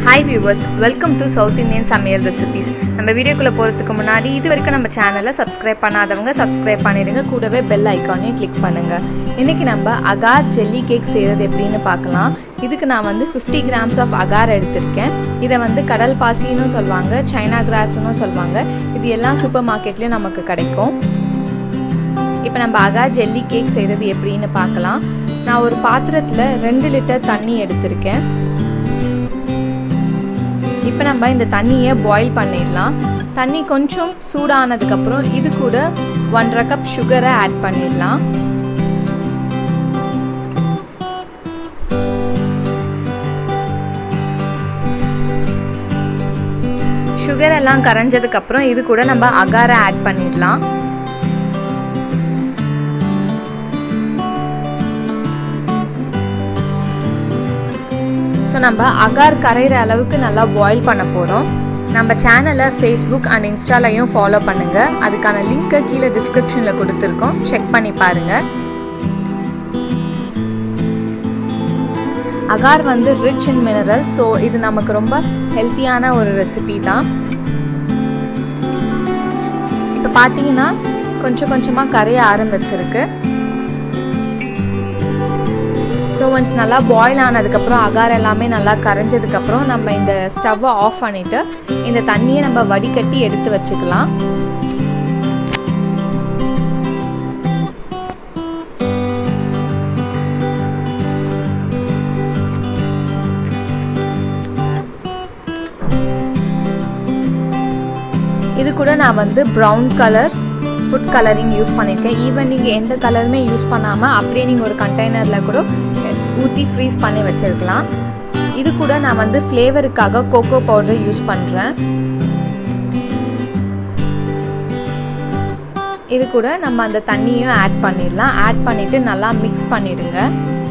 hi viewers welcome to South Indian samayal recipes நம்ம வீடியோக்குள்ளே போகிறதுக்கு முன்னாடி இது வரைக்கும் நம்ம சேனலை சப்ஸ்கிரைப் பண்ணாதவங்க சப்ஸ்கிரைப் பண்ணிடுங்க கூடவே பெல் ஐக்கானையும் கிளிக் பண்ணுங்கள் இன்றைக்கி நம்ம அகார் ஜெல்லி கேக் செய்கிறது எப்படின்னு பார்க்கலாம் இதுக்கு நான் வந்து ஃபிஃப்டி கிராம்ஸ் ஆஃப் அகார் எடுத்திருக்கேன் இதை வந்து கடல் பாசின்னு சொல்லுவாங்க சைனா கிராஸ்னு சொல்லுவாங்க இது எல்லாம் சூப்பர் மார்க்கெட்லேயும் நமக்கு கிடைக்கும் இப்போ நம்ம அகார் ஜெல்லி கேக் செய்கிறது எப்படின்னு பார்க்கலாம் நான் ஒரு பாத்திரத்தில் ரெண்டு லிட்டர் தண்ணி எடுத்திருக்கேன் இப்போ நம்ம இந்த தண்ணியை பாயில் பண்ணிடலாம் தண்ணி கொஞ்சம் சூடானதுக்கப்புறம் இது கூட ஒன்றரை கப் சுகரை ஆட் பண்ணிடலாம் சுகர் எல்லாம் கரைஞ்சதுக்கப்புறம் இது கூட நம்ம அகாரை ஆட் பண்ணிடலாம் ஸோ நம்ம அகார் கரைகிற அளவுக்கு நல்லா பாயில் பண்ண போகிறோம் நம்ம சேனலை ஃபேஸ்புக் அண்ட் இன்ஸ்டாலையும் ஃபாலோ பண்ணுங்கள் அதுக்கான லிங்க்கை கீழே டிஸ்கிரிப்ஷனில் கொடுத்துருக்கோம் செக் பண்ணி பாருங்கள் அகார் வந்து ரிச் இன் மினரல் ஸோ இது நமக்கு ரொம்ப ஹெல்த்தியான ஒரு ரெசிபி தான் இப்போ பார்த்தீங்கன்னா கொஞ்சம் கொஞ்சமாக கரைய ஆரம்பிச்சிருக்கு ஸோ ஒன்ஸ் நல்லா பாயில் ஆனதுக்கப்புறம் அகார் எல்லாமே நல்லா கரைஞ்சதுக்கப்புறம் நம்ம இந்த ஸ்டவ்வை ஆஃப் பண்ணிவிட்டு இந்த தண்ணியை நம்ம வடிகட்டி எடுத்து வச்சுக்கலாம் இது கூட நான் வந்து brown colour food colouring use பண்ணியிருக்கேன் ஈவன் நீங்கள் எந்த கலருமே யூஸ் பண்ணாமல் அப்படியே நீங்கள் ஒரு கண்டெய்னரில் கூட ஊற்றி ஃப்ரீஸ் பண்ணி வச்சுருக்கலாம் இது கூட நான் வந்து ஃப்ளேவருக்காக கோகோ பவுடர் யூஸ் பண்ணுறேன் இது கூட நம்ம அந்த தண்ணியும் ஆட் பண்ணிடலாம் ஆட் பண்ணிவிட்டு நல்லா மிக்ஸ் பண்ணிவிடுங்க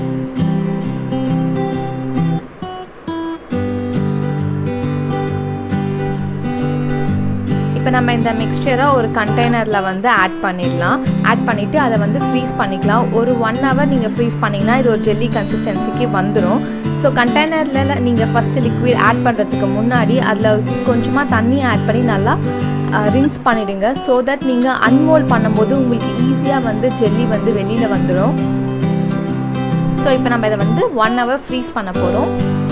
இப்போ நம்ம இந்த மிக்சரை ஒரு கண்டெய்னரில் வந்து ஆட் பண்ணிடலாம் ஆட் பண்ணிவிட்டு அதை வந்து ஃப்ரீஸ் பண்ணிக்கலாம் ஒரு ஒன் ஹவர் நீங்கள் ஃப்ரீஸ் பண்ணிங்கன்னா இது ஒரு ஜெல்லி கன்சிஸ்டன்சிக்கு வந்துடும் ஸோ கண்டெய்னரில் நீங்கள் ஃபஸ்ட்டு லிக்விட் ஆட் பண்ணுறதுக்கு முன்னாடி அதில் கொஞ்சமாக தண்ணி ஆட் பண்ணி நல்லா ரின்ஸ் பண்ணிவிடுங்க ஸோ தட் நீங்கள் அன்மோல் பண்ணும்போது உங்களுக்கு ஈஸியாக வந்து ஜெல்லி வந்து வெளியில் வந்துடும் ஸோ இப்போ நம்ம இதை வந்து ஒன் ஹவர் ஃப்ரீஸ் பண்ண போகிறோம்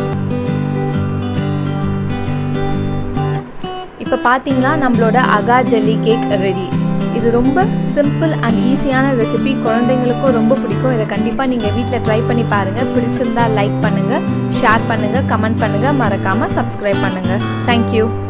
இப்போ பார்த்தீங்களா நம்மளோட அகா ஜெல்லி கேக் ரெடி இது ரொம்ப சிம்பிள் அண்ட் ஈஸியான ரெசிபி குழந்தைங்களுக்கும் ரொம்ப பிடிக்கும் இதை கண்டிப்பாக நீங்கள் வீட்டில் ட்ரை பண்ணி பாருங்கள் பிடிச்சிருந்தா லைக் பண்ணுங்கள் ஷேர் பண்ணுங்கள் கமெண்ட் பண்ணுங்கள் மறக்காமல் சப்ஸ்கிரைப் பண்ணுங்கள் தேங்க்யூ